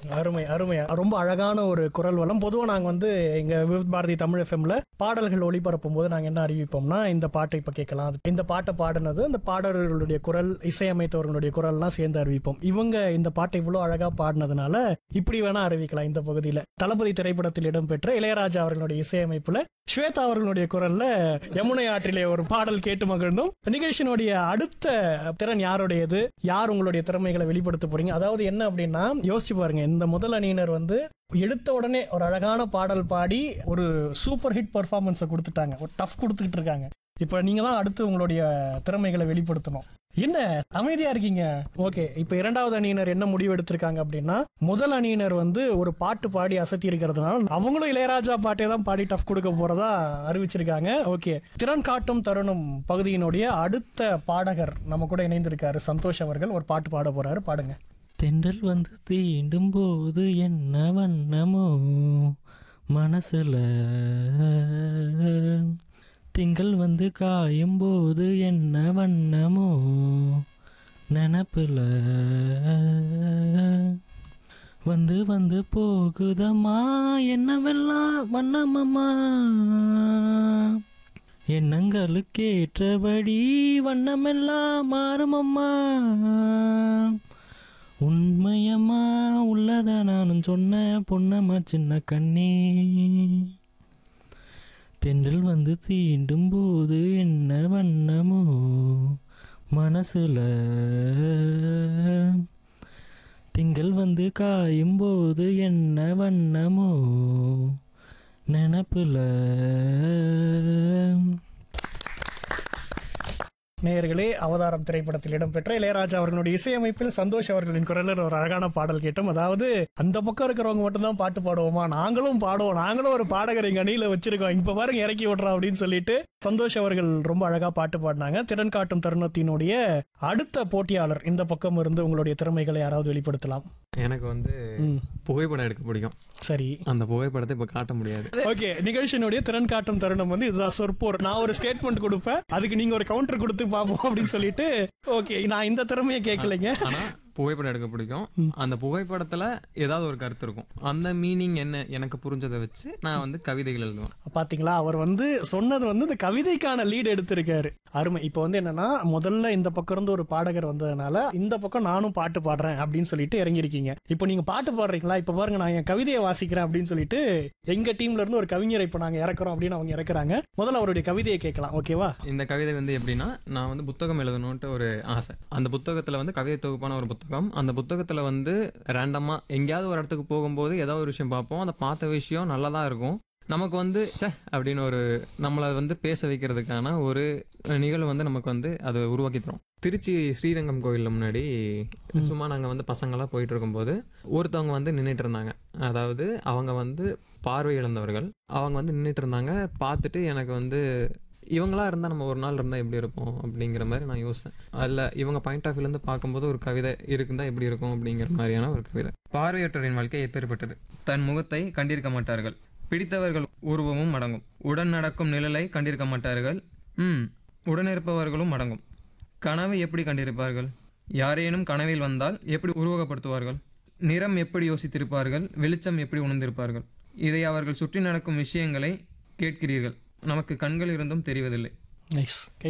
அருமை அருமை ரொம்ப அழகான ஒரு குரல் வளம் பொதுவாக நாங்கள் வந்து எங்க விவித் பாரதி தமிழ் எஃப்எம்ல பாடல்கள் ஒளிபரப்பும் போது நாங்கள் என்ன அறிவிப்போம்னா இந்த பாட்டை இப்போ கேட்கலாம் அது- இந்த பாட்டை பாடினது அந்த பாடல்களுடைய குரல் இசையமைத்தவர்களுடைய குரல்லாம் சேர்ந்து அறிவிப்போம் இவங்க இந்த பாட்டை இவ்வளோ அழகா பாடினதுனால இப்படி வேணா அறிவிக்கலாம் இந்த பகுதியில் தளபதி திரைப்படத்தில் இடம்பெற்ற இளையராஜா அவர்களுடைய இசையமைப்புல ஸ்வேதா அவர்களுடைய குரல்ல யமுனை ஆற்றிலே ஒரு பாடல் கேட்டு மகிழ்ந்தோம் நிகழ்ச்சியினுடைய அடுத்த திறன் யாருடையது யார் உங்களுடைய திறமைகளை வெளிப்படுத்த போறீங்க அதாவது என்ன அப்படின்னா யோசிச்சு பாருங்க இந்த முதல் அணியினர் வந்து எடுத்த உடனே ஒரு அழகான பாடல் பாடி ஒரு சூப்பர் ஹிட் பர்ஃபார்மன்ஸை கொடுத்துட்டாங்க ஒரு டஃப் கொடுத்துக்கிட்டு இருக்காங்க இப்ப நீங்க தான் அடுத்து உங்களுடைய திறமைகளை வெளிப்படுத்தணும் என்ன அமைதியா இருக்கீங்க ஓகே இப்ப இரண்டாவது அணியினர் என்ன முடிவு எடுத்திருக்காங்க அப்படின்னா முதல் அணியினர் வந்து ஒரு பாட்டு பாடி அசத்தி இருக்கிறதுனால அவங்களும் இளையராஜா பாட்டே தான் பாடி டஃப் கொடுக்க போறதா அறிவிச்சிருக்காங்க ஓகே திறன் காட்டும் தருணம் பகுதியினுடைய அடுத்த பாடகர் நம்ம கூட இணைந்திருக்காரு சந்தோஷ் அவர்கள் ஒரு பாட்டு பாட போறாரு பாடுங்க தென்றல் வந்து தீண்டும் போது என்ன வண்ணமோ மனசுல திங்கள் வந்து காயும் போது என்ன வண்ணமோ நினப்புல வந்து வந்து போகுதம்மா என்னவெல்லாம் வண்ணமம்மா எண்ணங்களுக்கேற்றபடி வண்ணமெல்லாம் மாறுமம்மா உண்மையம்மா உள்ளத நானும் சொன்ன பொன்னம்மா சின்ன கண்ணே தென்றல் வந்து தீண்டும் போது என்ன வண்ணமோ மனசுல திங்கள் வந்து காயும் போது என்ன வண்ணமோ நினப்புல நேயர்களே அவதாரம் திரைப்படத்தில் இடம்பெற்ற இளையராஜா அவர்களுடைய இசையமைப்பில் சந்தோஷ் அவர்களின் குரலில் ஒரு அழகான பாடல் கேட்டோம் அதாவது அந்த பக்கம் இருக்கிறவங்க மட்டும்தான் பாட்டு பாடுவோமா நாங்களும் பாடுவோம் நாங்களும் ஒரு பாடகர் எங்க அணியில வச்சிருக்கோம் இப்ப பாருங்க இறக்கி விடுறோம் அப்படின்னு சொல்லிட்டு சந்தோஷ் அவர்கள் ரொம்ப அழகா பாட்டு பாடினாங்க திறன் காட்டும் தருணத்தினுடைய அடுத்த போட்டியாளர் இந்த பக்கம் இருந்து உங்களுடைய திறமைகளை யாராவது வெளிப்படுத்தலாம் எனக்கு வந்து ம், புகைப்படம் எடுக்க பிடிக்கும் சரி அந்த புகைப்படத்தை இப்போ காட்ட முடியாது ஓகே நிகழ்ச்சியினுடைய திறன் காட்டும் தருணம் வந்து இதுதான் சொற்போர் நான் ஒரு ஸ்டேட்மெண்ட் கொடுப்பேன் அதுக்கு நீங்க ஒரு கவுண்டர் கொடுத்து பார்ப்போம் அப்படின்னு சொல்லிட்டு ஓகே நான் இந்த திறமையை கேட்கலைங்க ஆனா புகைப்படம் எடுக்க பிடிக்கும் அந்த புகைப்படத்துல ஏதாவது ஒரு கருத்து இருக்கும் அந்த மீனிங் என்ன எனக்கு புரிஞ்சதை வச்சு நான் வந்து கவிதைகள் எழுதுவேன் பாத்தீங்களா அவர் வந்து சொன்னது வந்து இந்த கவிதைக்கான லீட் எடுத்திருக்காரு அருமை இப்போ வந்து என்னன்னா முதல்ல இந்த பக்கம் இருந்து ஒரு பாடகர் வந்ததுனால இந்த பக்கம் நானும் பாட்டு பாடுறேன் அப்படின்னு சொல்லிட்டு இறங்கியிருக்கீங்க இப்போ நீங்க பாட்டு பாடுறீங்களா இப்போ பாருங்க நான் என் கவிதையை வாசிக்கிறேன் அப்படின்னு சொல்லிட்டு எங்க டீம்ல இருந்து ஒரு கவிஞரை இப்போ நாங்க இறக்குறோம் அப்படின்னு அவங்க இறக்குறாங்க முதல்ல அவருடைய கவிதையை கேட்கலாம் ஓகேவா இந்த கவிதை வந்து எப்படின்னா நான் வந்து புத்தகம் எழுதணும்ட்டு ஒரு ஆசை அந்த புத்தகத்துல வந்து கவிதை தொகுப்பான ஒரு புத்தகம் அந்த புத்தகத்துல வந்து ரேண்டமா எங்கேயாவது ஒரு இடத்துக்கு போகும்போது ஏதாவது ஒரு விஷயம் பார்ப்போம் அந்த பார்த்த விஷயம் நல்லதா இருக்கும் நமக்கு வந்து ச்சே அப்படின்னு ஒரு நம்மளை வந்து பேச வைக்கிறதுக்கான ஒரு நிகழ்வு வந்து நமக்கு வந்து அதை உருவாக்கி தரும் திருச்சி ஸ்ரீரங்கம் கோயிலில் முன்னாடி சும்மா நாங்கள் வந்து பசங்களாம் போயிட்டு இருக்கும்போது ஒருத்தவங்க வந்து நின்றுட்டு இருந்தாங்க அதாவது அவங்க வந்து பார்வை இழந்தவர்கள் அவங்க வந்து நின்றுட்டு இருந்தாங்க பார்த்துட்டு எனக்கு வந்து இவங்களா இருந்தால் நம்ம ஒரு நாள் இருந்தால் எப்படி இருப்போம் அப்படிங்கிற மாதிரி நான் யோசித்தேன் அதில் இவங்க பாயிண்ட் ஆஃப் வியூலேருந்து பார்க்கும்போது ஒரு கவிதை இருக்குந்தா எப்படி இருக்கும் அப்படிங்கிற மாதிரியான ஒரு கவிதை பார்வையற்றவரின் வாழ்க்கை எப்பேற்பட்டது தன் முகத்தை கண்டிருக்க மாட்டார்கள் பிடித்தவர்கள் உருவமும் அடங்கும் உடன் நடக்கும் நிழலை கண்டிருக்க மாட்டார்கள் ம் உடனிருப்பவர்களும் அடங்கும் கனவை எப்படி கண்டிருப்பார்கள் யாரேனும் கனவில் வந்தால் எப்படி உருவகப்படுத்துவார்கள் நிறம் எப்படி யோசித்திருப்பார்கள் வெளிச்சம் எப்படி உணர்ந்திருப்பார்கள் இதை அவர்கள் சுற்றி நடக்கும் விஷயங்களை கேட்கிறீர்கள் நமக்கு கண்கள் இருந்தும் தெரிவதில்லை நைஸ்